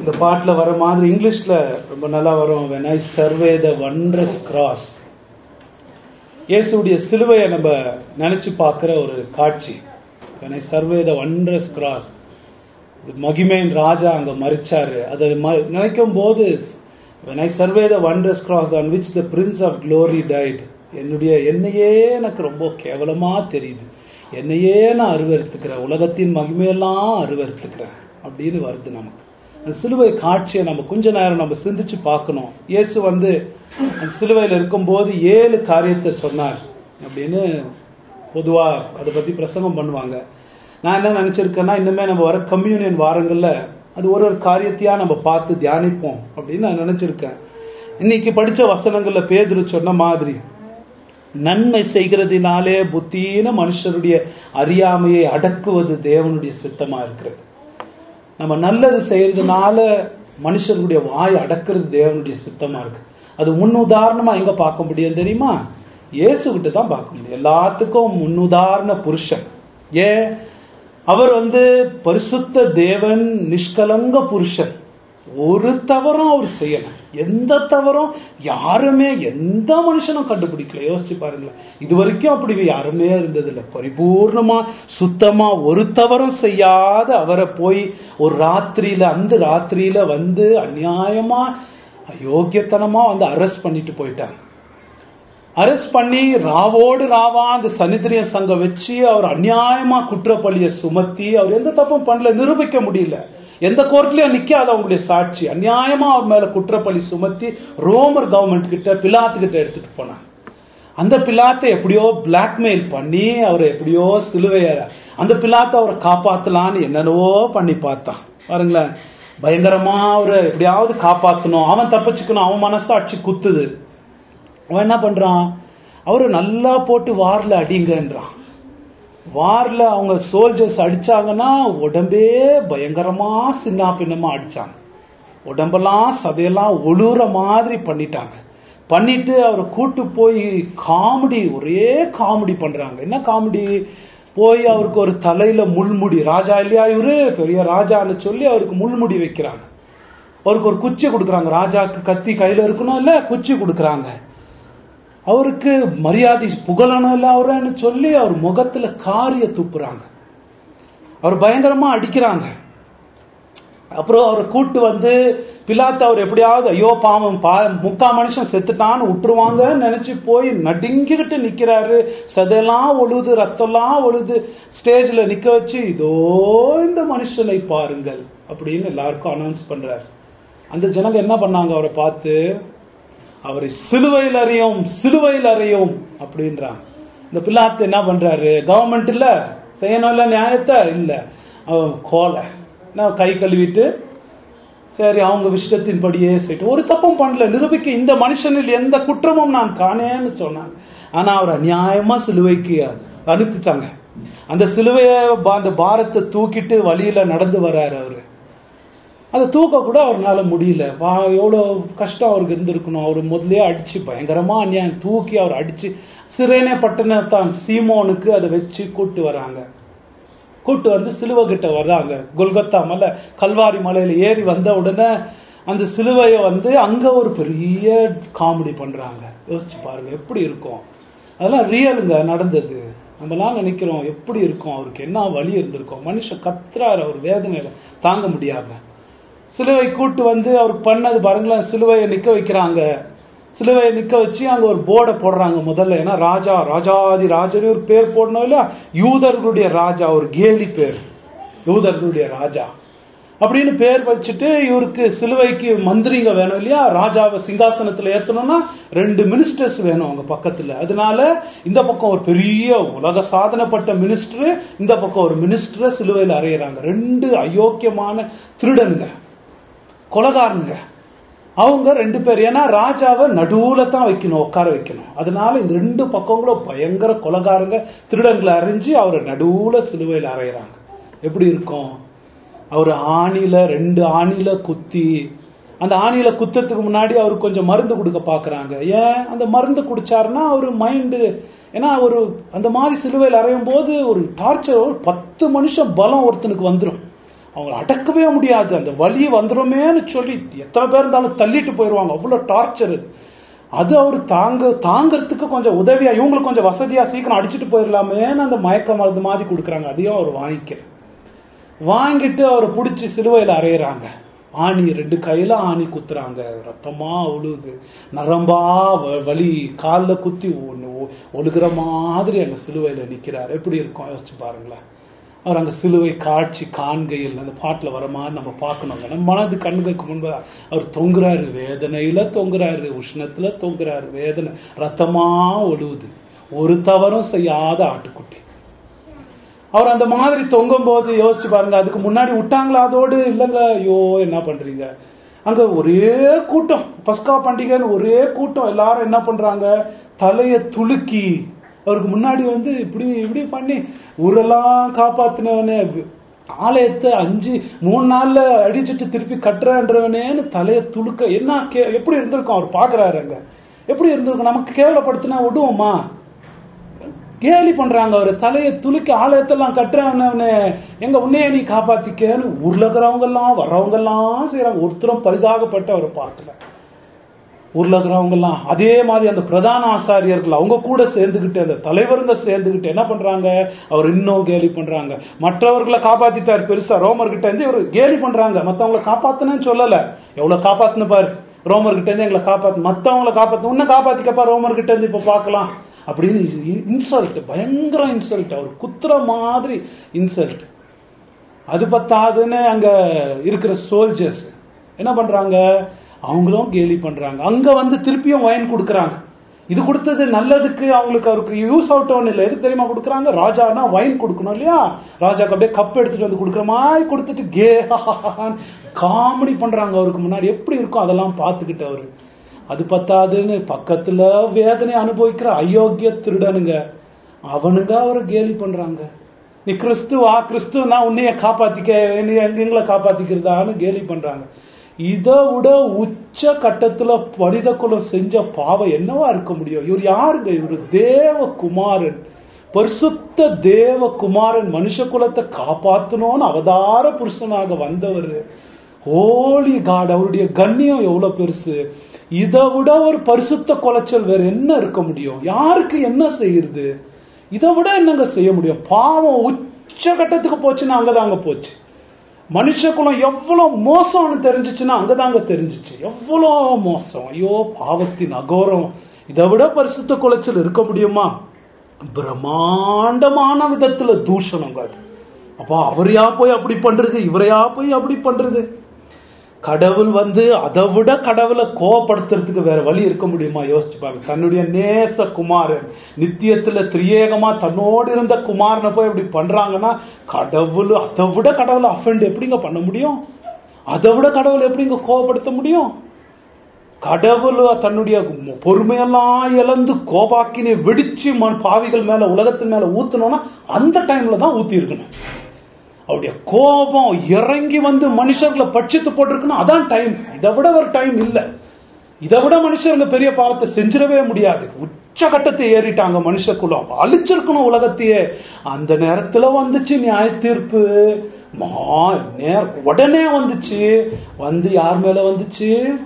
இந்த பாட்டில் வர மாதிரி இங்கிலீஷ்ல ரொம்ப நல்லா வரும் when I survey the wondrous cross இயேசுடைய சிலுவையை நம்ம நினைச்சு பார்க்குற ஒரு காட்சி when I survey the wondrous cross இது மகிமையின் ராஜா அங்க மறிச்சாரு அதை ம- நினைக்கும் போது when I survey the wondrous cross on which the prince of glory died என்னுடைய என்னையே எனக்கு ரொம்ப கேவலமா தெரியுது என்னையே நான் அருவருத்துக்கிறேன் உலகத்தின் மகிமையெல்லாம் அருவருத்துக்கிறேன் அப்படின்னு வருது நமக்கு அந்த சிலுவை காட்சியை நம்ம கொஞ்ச நேரம் நம்ம சிந்திச்சு பார்க்கணும் இயேசு வந்து அந்த சிலுவையில் இருக்கும்போது ஏழு காரியத்தை சொன்னார் அப்படின்னு பொதுவா அதை பத்தி பிரசங்கம் பண்ணுவாங்க நான் என்ன நினைச்சிருக்கேன்னா இனிமே நம்ம வர கம்யூனியன் வாரங்கள்ல அது ஒரு ஒரு காரியத்தையா நம்ம பார்த்து தியானிப்போம் அப்படின்னு நான் நினைச்சிருக்கேன் இன்னைக்கு படிச்ச வசனங்கள்ல பேதுரு சொன்ன மாதிரி நன்மை செய்கிறதினாலே புத்தீன மனுஷருடைய அறியாமையை அடக்குவது தேவனுடைய சித்தமா இருக்கிறது நம்ம நல்லது செய்யறதுனால மனுஷனுடைய வாய் அடக்கிறது தேவனுடைய சித்தமா இருக்கு அது முன்னுதாரணமா எங்க பார்க்க முடியும் தெரியுமா இயேசு கிட்ட தான் பார்க்க முடியும் எல்லாத்துக்கும் முன்னுதாரண புருஷன் ஏன் அவர் வந்து பரிசுத்த தேவன் நிஷ்கலங்க புருஷன் ஒரு தவறும் அவர் செய்யல எந்த தவறும் யாருமே எந்த மனுஷனும் கண்டுபிடிக்கல யோசிச்சு பாருங்களேன் இது வரைக்கும் அப்படி யாருமே இருந்ததில்லை பரிபூர்ணமா சுத்தமா ஒரு தவறும் செய்யாத அவரை போய் ஒரு ராத்திரியில அந்த ராத்திரியில வந்து அநியாயமா அயோக்கியத்தனமா வந்து அரெஸ்ட் பண்ணிட்டு போயிட்டாங்க அரெஸ்ட் பண்ணி ராவோடு ராவா அந்த சனித்திரிய சங்கம் வச்சு அவர் அநியாயமா குற்றப்பழிய சுமத்தி அவர் எந்த தப்பும் பண்ணல நிரூபிக்க முடியல எந்த கோர்ட்லயும் நிக்காத அவங்களுடைய சாட்சி அநியாயமா அவர் மேல குற்றப்பழி சுமத்தி ரோமர் கவர்மெண்ட் கிட்ட பிலாத்து கிட்ட எடுத்துட்டு போனாங்க அந்த பிலாத்தை எப்படியோ பிளாக்மெயில் பண்ணி அவரை எப்படியோ சிலுவைய அந்த பிலாத்தை அவரை காப்பாத்தலான்னு என்னென்னவோ பண்ணி பார்த்தான் பாருங்களேன் பயங்கரமா அவரை எப்படியாவது காப்பாத்தணும் அவன் தப்பிச்சுக்கணும் அவன் மனசாட்சி குத்துது அவன் என்ன பண்றான் அவரு நல்லா போட்டு வார்ல அடிங்கன்றான் வார்ல அவங்க சோல்ஜர்ஸ் அடிச்சாங்கன்னா உடம்பே பயங்கரமா சின்ன பின்னமா அடிச்சாங்க உடம்பெல்லாம் சதையெல்லாம் ஒழுற மாதிரி பண்ணிட்டாங்க பண்ணிட்டு அவரை கூட்டு போய் காமெடி ஒரே காமெடி பண்றாங்க என்ன காமெடி போய் அவருக்கு ஒரு தலையில முள்முடி ராஜா இல்லையா இவரு பெரிய ராஜான்னு சொல்லி அவருக்கு முள்முடி வைக்கிறாங்க அவருக்கு ஒரு குச்சி கொடுக்குறாங்க ராஜாக்கு கத்தி கையில இருக்கணும் இல்ல குச்சி கொடுக்குறாங்க அவருக்கு மரியாதை புகழணும் இல்ல அவரன்னு சொல்லி அவர் முகத்துல காரிய துப்புறாங்க அவர் பயங்கரமா அடிக்கிறாங்க அப்புறம் அவரை கூட்டு வந்து பிலாத்து அவர் எப்படியாவது ஐயோ பாவம் பா முக்கா மனுஷன் செத்துட்டான்னு விட்டுருவாங்கன்னு நினைச்சு போய் நடுங்கிக்கிட்டு நிக்கிறாரு சதையெல்லாம் ஒழுது ரத்தம்லாம் ஒழுது ஸ்டேஜ்ல நிக்க வச்சு இதோ இந்த மனுஷனை பாருங்கள் அப்படின்னு எல்லாருக்கும் அனௌன்ஸ் பண்றாரு அந்த ஜனங்க என்ன பண்ணாங்க அவரை பார்த்து அவரை சிலுவையில் அறியும் சிலுவையில் அறியும் அப்படின்றாங்க இந்த பிள்ளாத்து என்ன பண்றாரு கவர்மெண்ட் இல்ல செய்யணும் இல்ல நியாயத்தை இல்ல அவன் கோலை நான் கை கழுவிட்டு சரி அவங்க விஷயத்தின்படியே செய்யிட்டு ஒரு தப்பும் பண்ணல நிரூபிக்க இந்த மனுஷனில் எந்த குற்றமும் நான் காணேன்னு சொன்னாங்க ஆனா அவர் அநியாயமா சிலுவைக்கு அனுப்பிட்டாங்க அந்த சிலுவைய அந்த பாரத்தை தூக்கிட்டு வழியில நடந்து வர்றாரு அவரு அதை தூக்க கூட அவரால முடியல வா எவ்வளோ கஷ்டம் அவருக்கு இருந்திருக்கணும் அவர் முதலே அடிச்சு பயங்கரமா அநியாயம் தூக்கி அவர் அடிச்சு சிறேனே பட்டணத்தான் சீமோனுக்கு அதை வச்சு கூட்டு வராங்க கூட்டு வந்து சிலுவை கிட்ட வர்றாங்க கொல்கத்தா மலை கல்வாரி மலையில ஏறி வந்த உடனே அந்த சிலுவையை வந்து அங்க ஒரு பெரிய காமெடி பண்றாங்க யோசிச்சு பாருங்க எப்படி இருக்கும் அதெல்லாம் ரியலுங்க நடந்தது நம்மலாம் நினைக்கிறோம் எப்படி இருக்கும் அவருக்கு என்ன வழி இருந்திருக்கும் மனுஷன் கத்துறாரு அவர் வேதனையில தாங்க முடியாம சிலுவை கூட்டு வந்து அவருக்கு பண்ணது பாருங்களேன் சிலுவையை நிக்க வைக்கிறாங்க சிலுவையை நிக்க வச்சு அங்க ஒரு போர்டை போடுறாங்க முதல்ல ஏன்னா ராஜா ராஜாதி ராஜனு ஒரு பேர் போடணும் இல்ல யூதர்களுடைய ராஜா ஒரு கேலி பேர் யூதர்களுடைய ராஜா அப்படின்னு பேர் வச்சுட்டு இவருக்கு சிலுவைக்கு மந்திரிங்க வேணும் இல்லையா ராஜாவை சிங்காசனத்துல ஏத்தணும்னா ரெண்டு மினிஸ்டர்ஸ் வேணும் அவங்க பக்கத்துல அதனால இந்த பக்கம் ஒரு பெரிய உலக சாதனைப்பட்ட மினிஸ்டர் இந்த பக்கம் ஒரு மினிஸ்டரை சிலுவையில் அறையிறாங்க ரெண்டு அயோக்கியமான திருடனுங்க கொலகாரனுங்க அவங்க ரெண்டு பேர் ஏன்னா ராஜாவை நடுவுல தான் வைக்கணும் உட்கார வைக்கணும் அதனால இந்த ரெண்டு பக்கங்களும் பயங்கர கொலகாரங்க திருடன்களை அறிஞ்சு அவரை நடுவுல சிலுவையில் அறையிறாங்க எப்படி இருக்கும் அவர் ஆணில ரெண்டு ஆணில குத்தி அந்த ஆணில குத்துறதுக்கு முன்னாடி அவருக்கு கொஞ்சம் மருந்து கொடுக்க பாக்குறாங்க ஏன் அந்த மருந்து குடிச்சாருன்னா அவர் மைண்டு ஏன்னா ஒரு அந்த மாதிரி சிலுவையில் அறையும் போது ஒரு டார்ச்சர் ஒரு பத்து மனுஷன் பலம் ஒருத்தனுக்கு வந்துடும் அவங்களை அடக்கவே முடியாது அந்த வலி வந்துருமேன்னு சொல்லி எத்தனை பேர் இருந்தாலும் தள்ளிட்டு போயிடுவாங்க அவ்வளோ டார்ச்சர் அது அது அவர் தாங்க தாங்கறதுக்கு கொஞ்சம் உதவியா இவங்களுக்கு கொஞ்சம் வசதியா சீக்கிரம் அடிச்சுட்டு போயிடலாமேன்னு அந்த மயக்க மருந்து மாதிரி கொடுக்குறாங்க அதையும் அவர் வாங்கிக்கிறார் வாங்கிட்டு அவரை பிடிச்சி சிலுவையில் அறையிறாங்க ஆணி ரெண்டு கையில ஆணி குத்துறாங்க ரத்தமா உழுவுது நரம்பா வ- வலி காலில் குத்தி ஒண்ணு ஒ- ஒழுகுற மாதிரி அங்க சிலுவையில நிக்கிறார் எப்படி இருக்கும் யோசிச்சு பாருங்களேன் அவர் அங்க சிலுவை காட்சி காண்கையில் அந்த பாட்டுல வர மாதிரி நம்ம பார்க்கணுங்க நம்ம மனது கண்ணுக்கு முன்பு அவர் தொங்குறாரு வேதனையில தொங்குறாரு உஷ்ணத்துல தொங்குறாரு வேதனை ரத்தமா ஒழுவுது ஒரு தவறும் செய்யாத ஆட்டுக்குட்டி அவர் அந்த மாதிரி தொங்கும் போது யோசிச்சு பாருங்க அதுக்கு முன்னாடி விட்டாங்களா அதோடு இல்லைங்க ஐயோ என்ன பண்றீங்க அங்க ஒரே கூட்டம் பஸ்கா பண்டிகைன்னு ஒரே கூட்டம் எல்லாரும் என்ன பண்றாங்க தலைய துலுக்கி அவருக்கு முன்னாடி வந்து இப்படி இப்படி பண்ணி ஊரெல்லாம் காப்பாத்தினவனே ஆலயத்தை அஞ்சு மூணு நாள்ல அடிச்சிட்டு திருப்பி கட்டுறன்றவனேன்னு தலைய துளுக்க என்ன கே எப்படி இருந்திருக்கும் அவர் பாக்குறாரு அங்க எப்படி இருந்திருக்கும் நமக்கு கேவலப்படுத்தினா விடுவோமா கேலி பண்றாங்க அவர் தலையை துலுக்கி ஆலயத்தெல்லாம் கட்டுறவனு எங்க உன்னைய நீ காப்பாத்திக்கன்னு ஊர்ல இருக்கிறவங்க எல்லாம் வர்றவங்க எல்லாம் செய்யறாங்க ஒருத்தரும் பரிதாகப்பட்டு அவரை பார்க்கல ஊர்ல இருக்கிறவங்க எல்லாம் அதே மாதிரி அந்த பிரதான ஆசாரியர்கள் அவங்க கூட சேர்ந்துகிட்டு அந்த தலைவருங்க சேர்ந்துகிட்டு என்ன பண்றாங்க அவர் இன்னும் கேலி பண்றாங்க மற்றவர்களை காப்பாத்திட்டார் பெருசா ரோமர் கிட்ட இருந்து இவர் கேலி பண்றாங்க மத்தவங்களை காப்பாத்துனேன்னு சொல்லல எவ்வளவு காப்பாத்துன பாரு ரோமர் கிட்ட இருந்து எங்களை காப்பாத்து மத்தவங்களை காப்பாத்து உன்னை காப்பாத்திக்கப்பா ரோமர் கிட்ட இருந்து இப்ப பார்க்கலாம் அப்படின்னு இன்சல்ட் பயங்கர இன்சல்ட் அவர் குத்துற மாதிரி இன்சல்ட் அது பத்தாதுன்னு அங்க இருக்கிற சோல்ஜர்ஸ் என்ன பண்றாங்க அவங்களும் கேலி பண்றாங்க அங்க வந்து திருப்பியும் வைன் கொடுக்கறாங்க இது கொடுத்தது நல்லதுக்கு அவங்களுக்கு அவருக்கு யூஸ் அவுட் ஒன்றும் இல்லை எதுக்கு தெரியுமா கொடுக்குறாங்க ராஜானா வைன் கொடுக்கணும் இல்லையா ராஜாக்கு அப்படியே கப் எடுத்துட்டு வந்து கொடுக்குற மாதிரி கொடுத்துட்டு கே காமெடி பண்றாங்க அவருக்கு முன்னாடி எப்படி இருக்கும் அதெல்லாம் பார்த்துக்கிட்டு அவரு அது பத்தாதுன்னு பக்கத்துல வேதனை அனுபவிக்கிற அயோக்கிய திருடனுங்க அவனுங்க அவரை கேலி பண்றாங்க நீ கிறிஸ்துவா கிறிஸ்துவ நான் உன்னைய காப்பாத்திக்க நீ எங்க எங்களை காப்பாத்திக்கிறதான்னு கேலி பண்றாங்க இதை விட உச்ச கட்டத்துல பரித குலம் செஞ்ச பாவம் என்னவா இருக்க முடியும் இவர் யாருங்க இவர் தேவ குமாரன் பரிசுத்த தேவ குமாரன் மனுஷ குலத்தை காப்பாத்தணும்னு அவதார புருஷனாக வந்தவர் ஹோலி காட் அவருடைய கண்ணியம் எவ்வளவு பெருசு இதை விட ஒரு பரிசுத்த கொலைச்சல் வேற என்ன இருக்க முடியும் யாருக்கு என்ன செய்யுது இதை விட என்னங்க செய்ய முடியும் பாவம் உச்ச கட்டத்துக்கு போச்சுன்னா அங்கதாங்க போச்சு மனுஷ குலம் எவ்வளவு மோசம்னு தெரிஞ்சிச்சுன்னா அங்கதாங்க தெரிஞ்சிச்சு எவ்வளவு மோசம் ஐயோ பாவத்தின் அகோரம் இதை விட பரிசுத்த குலைச்சல் இருக்க முடியுமா பிரம்மாண்டமான விதத்துல தூஷணங்க அது அப்பா அவரையா போய் அப்படி பண்றது இவரையா போய் அப்படி பண்றது கடவுள் வந்து அதை விட கடவுளை கோவப்படுத்துறதுக்கு வேற வழி இருக்க முடியுமா யோசிச்சு பாருங்க தன்னுடைய நேச குமாரன் நித்தியத்துல திரியேகமா தன்னோடு இருந்த குமாரனை போய் இப்படி பண்றாங்கன்னா கடவுள் அதை விட கடவுளை அஃபெண்ட் எப்படிங்க பண்ண முடியும் அதை விட கடவுளை எப்படிங்க கோவப்படுத்த முடியும் கடவுள் தன்னுடைய பொறுமையெல்லாம் இழந்து கோபாக்கினை வெடிச்சு மண் பாவிகள் மேல உலகத்தின் மேல ஊத்தணும்னா அந்த டைம்ல தான் ஊத்தி இருக்கணும் அவருடைய கோபம் இறங்கி வந்து மனுஷர்களை பட்சித்து போட்டிருக்கணும் அதான் டைம் இதை விட ஒரு டைம் இல்லை இதை விட மனுஷருங்க பெரிய பாவத்தை செஞ்சிடவே முடியாது உச்சகட்டத்தை ஏறிட்டாங்க மனுஷ குலம் அழிச்சிருக்கணும் உலகத்தையே அந்த நேரத்துல வந்துச்சு நியாய தீர்ப்பு மா நேர உடனே வந்துச்சு வந்து யார் மேல வந்துச்சு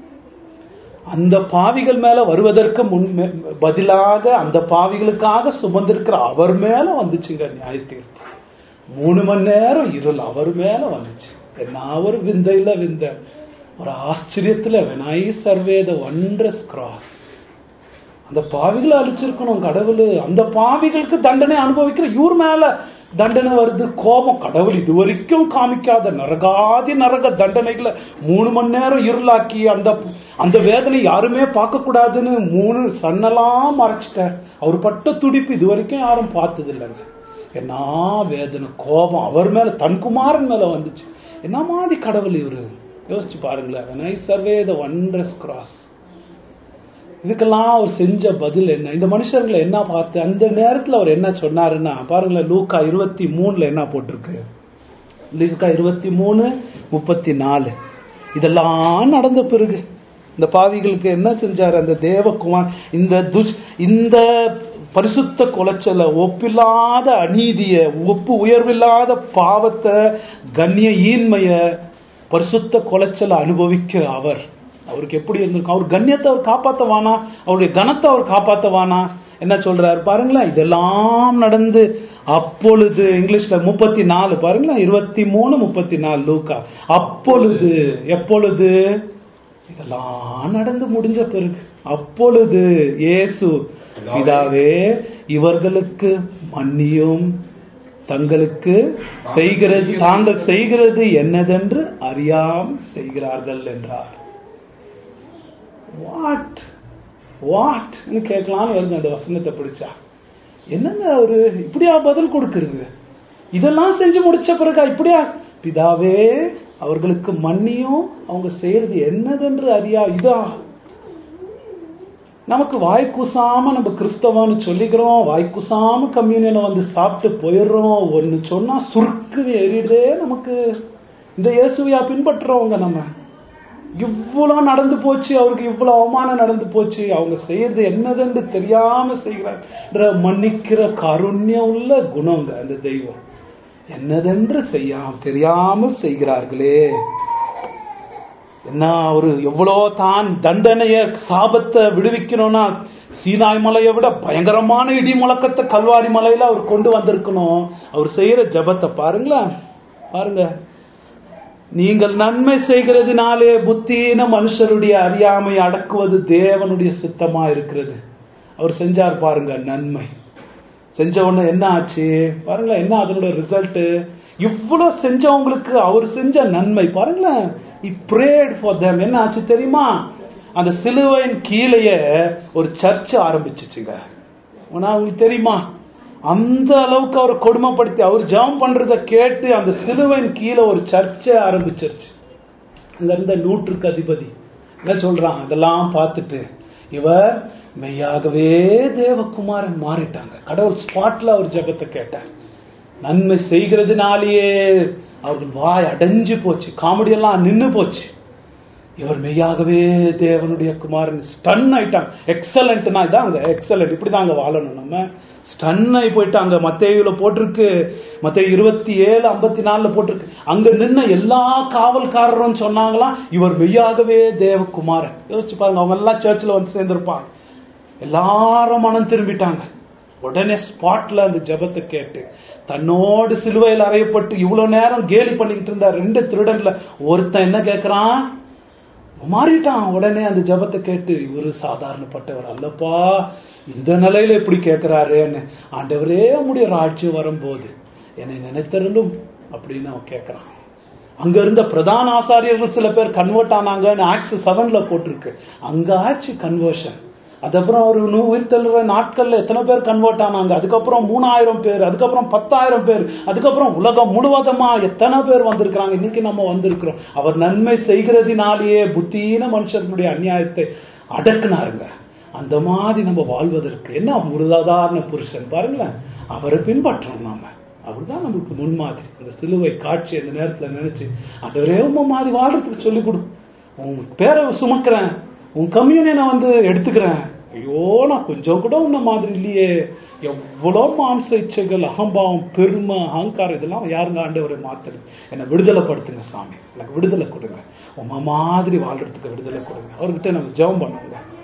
அந்த பாவிகள் மேல வருவதற்கு முன் பதிலாக அந்த பாவிகளுக்காக சுமந்திருக்கிற அவர் மேல வந்துச்சுங்க நியாய தீர்ப்பு மூணு மணி நேரம் இருள் அவர் மேல வந்துச்சு என்ன ஒரு விந்தையில விந்த ஒரு ஆச்சரியத்துல வெனாய் சர்வேத ஒன்றஸ் கிராஸ் அந்த பாவிகளை அழிச்சிருக்கணும் கடவுள் அந்த பாவிகளுக்கு தண்டனை அனுபவிக்கிற இவர் மேல தண்டனை வருது கோபம் கடவுள் இது வரைக்கும் காமிக்காத நரகாதி நரக தண்டனைகளை மூணு மணி நேரம் இருளாக்கி அந்த அந்த வேதனை யாருமே பார்க்க கூடாதுன்னு மூணு சன்னெல்லாம் மறைச்சிட்டார் அவர் பட்ட துடிப்பு இது வரைக்கும் யாரும் பார்த்தது இல்லைங்க என்ன வேதனை கோபம் அவர் மேல தன் குமாரன் மேல வந்துச்சு என்ன மாதிரி கடவுள் இவரு யோசிச்சு பாருங்களேன் நை சர்வே த ஒன்றஸ் கிராஸ் இதுக்கெல்லாம் அவர் செஞ்ச பதில் என்ன இந்த மனுஷர்களை என்ன பார்த்து அந்த நேரத்தில் அவர் என்ன சொன்னாருன்னா பாருங்களேன் லூக்கா இருபத்தி மூணுல என்ன போட்டிருக்கு லூக்கா இருபத்தி மூணு முப்பத்தி நாலு இதெல்லாம் நடந்த பிறகு இந்த பாவிகளுக்கு என்ன செஞ்சார் அந்த தேவகுமார் இந்த துஷ் இந்த பரிசுத்த குலைச்சல ஒப்பில்லாத அநீதிய ஒப்பு உயர்வில்லாத பாவத்தை கண்ணிய ஈன்மைய பரிசுத்த குலைச்சல அனுபவிக்கிற அவர் அவருக்கு எப்படி இருந்திருக்கும் அவர் கண்ணியத்தை அவர் காப்பாத்தவானா அவருடைய கனத்தை அவர் காப்பாத்தவானா என்ன சொல்றாரு பாருங்களேன் இதெல்லாம் நடந்து அப்பொழுது இங்கிலீஷ்ல முப்பத்தி நாலு பாருங்களேன் இருபத்தி மூணு முப்பத்தி நாலு லூக்கா அப்பொழுது எப்பொழுது இதெல்லாம் நடந்து முடிஞ்ச பிறகு அப்பொழுது இயேசு பிதாவே இவர்களுக்கு மன்னியும் தங்களுக்கு செய்கிறது தாங்கள் செய்கிறது என்னதென்று அறியாம் செய்கிறார்கள் என்றார் வாட் வாட் கேட்கலாம்னு வருது அந்த வசனத்தை பிடிச்சா என்னங்க ஒரு இப்படியா பதில் கொடுக்கிறது இதெல்லாம் செஞ்சு முடிச்ச பிறகா இப்படியா பிதாவே அவர்களுக்கு மன்னியும் அவங்க செய்யறது என்னதென்று அறியா இதா நமக்கு வாய் கூசாம நம்ம கிறிஸ்தவன்னு சொல்லிக்கிறோம் வாய் கூசாம கம்யூனியனை வந்து சாப்பிட்டு போயிடுறோம் ஒன்னு சொன்னா சுருக்குன்னு எறிடுதே நமக்கு இந்த இயேசுவையா பின்பற்றுறவங்க நம்ம இவ்வளவு நடந்து போச்சு அவருக்கு இவ்வளவு அவமானம் நடந்து போச்சு அவங்க செய்யறது என்னதுன்னு தெரியாம செய்கிறார் மன்னிக்கிற காருண்யம் உள்ள குணங்க அந்த தெய்வம் என்னதென்று செய்யாம தெரியாமல் செய்கிறார்களே என்ன ஒரு எவ்வளோ தான் தண்டனைய சாபத்தை விடுவிக்கணும்னா சீனாய் மலையை விட பயங்கரமான இடி முழக்கத்தை கல்வாரி மலையில அவர் கொண்டு வந்திருக்கணும் அவர் செய்யற ஜபத்தை பாருங்களேன் பாருங்க நீங்கள் நன்மை செய்கிறதுனாலே புத்தீன மனுஷருடைய அறியாமை அடக்குவது தேவனுடைய சித்தமா இருக்கிறது அவர் செஞ்சார் பாருங்க நன்மை செஞ்ச உடனே என்ன ஆச்சு பாருங்களேன் என்ன அதனோட ரிசல்ட் இவ்வளவு செஞ்சவங்களுக்கு அவர் செஞ்ச நன்மை பாருங்களேன் இ பிரேட் ஃபார் தேம் என்ன ஆச்சு தெரியுமா அந்த சிலுவையின் கீழேயே ஒரு சர்ச் ஆரம்பிச்சிச்சுங்க ஆனா உங்களுக்கு தெரியுமா அந்த அளவுக்கு அவர் கொடுமைப்படுத்தி அவர் ஜெபம் பண்றத கேட்டு அந்த சிலுவையின் கீழே ஒரு சர்ச்சை ஆரம்பிச்சிருச்சு அங்க இருந்த நூற்றுக்கு அதிபதி என்ன சொல்றான் அதெல்லாம் பார்த்துட்டு இவர் மெய்யாகவே தேவகுமாரன் மாறிட்டாங்க கடவுள் ஸ்பாட்ல அவர் ஜெபத்தை கேட்டார் நன்மை செய்கிறதுனாலேயே அவர்கள் வாய் அடைஞ்சு போச்சு காமெடி எல்லாம் நின்னு போச்சு இவர் மெய்யாகவே தேவனுடைய குமாரன் ஸ்டன் ஆயிட்டாங்க எக்ஸலண்ட்னா இதாங்க எக்ஸலண்ட் இப்படிதாங்க வாழணும் நம்ம ஸ்டன் ஆகி போயிட்டாங்க மத்தேயுல போட்டிருக்கு மத்தேயு இருபத்தி ஏழு ஐம்பத்தி நாலுல போட்டிருக்கு அங்க நின்ன எல்லா காவல்காரரும் சொன்னாங்களாம் இவர் மெய்யாகவே தேவகுமாரன் யோசிச்சு பாருங்க அவங்க எல்லாம் சர்ச்சில் வந்து சேர்ந்திருப்பாங்க எல்லாரும் மனம் திரும்பிட்டாங்க உடனே ஸ்பாட்ல அந்த ஜெபத்தை கேட்டு தன்னோடு சிலுவையில் அறையப்பட்டு இவ்வளவு நேரம் கேலி பண்ணிக்கிட்டு இருந்த ரெண்டு திருடன்ல ஒருத்தன் என்ன கேட்கறான் மாறிட்டான் உடனே அந்த ஜெபத்தை கேட்டு இவரு சாதாரணப்பட்டவர் அல்லப்பா இந்த நிலையில எப்படி கேட்கிறாரேன்னு ஆண்டவரே உம்முடைய ராட்சியம் வரும்போது என்னை நினைத்தருளும் அப்படின்னு அவன் கேட்கறான் அங்க இருந்த பிரதான ஆசாரியர்கள் சில பேர் கன்வெர்ட் ஆனாங்கன்னு ஆக்ஸ் செவன்ல போட்டிருக்கு அங்க ஆச்சு கன்வர்ஷன் அதுக்கப்புறம் ஒரு நூ- உயிர் தள்ளுற நாட்கள்ல எத்தனை பேர் கன்வெர்ட் ஆனாங்க அதுக்கப்புறம் மூணாயிரம் பேர் அதுக்கப்புறம் பத்தாயிரம் பேர் அதுக்கப்புறம் உலகம் முழுவதுமா எத்தனை பேர் வந்திருக்கிறாங்க இன்னைக்கு நம்ம வந்திருக்கிறோம் அவர் நன்மை செய்கிறதினாலேயே புத்தீன மனுஷர்களுடைய அநியாயத்தை அடக்குனாருங்க அந்த மாதிரி நம்ம வாழ்வதற்கு என்ன முருதாதாரண புருஷன் பாருங்களேன் அவரை பின்பற்றோம் நாம அவர்தான் நம்மளுக்கு முன்மாதிரி அந்த சிலுவை காட்சி அந்த நேரத்துல நினைச்சு அந்த உண்மை மாதிரி வாழ்றதுக்கு சொல்லிக் கொடு உன் பேரை சுமக்கிறேன் உன் கம்யூனியனை வந்து எடுத்துக்கிறேன் ஐயோ நான் கொஞ்சம் கூட உன்ன மாதிரி இல்லையே எவ்வளோ மாம்ச இச்சைகள் அகம்பாவம் பெருமை அகங்காரம் இதெல்லாம் யாருங்க ஆண்டவரை மாத்துறது என்னை விடுதலைப்படுத்துங்க சாமி எனக்கு விடுதலை கொடுங்க உமா மாதிரி வாழ்றதுக்கு விடுதலை கொடுங்க அவர்கிட்ட நம்ம ஜெபம் பண்ணுவோங்க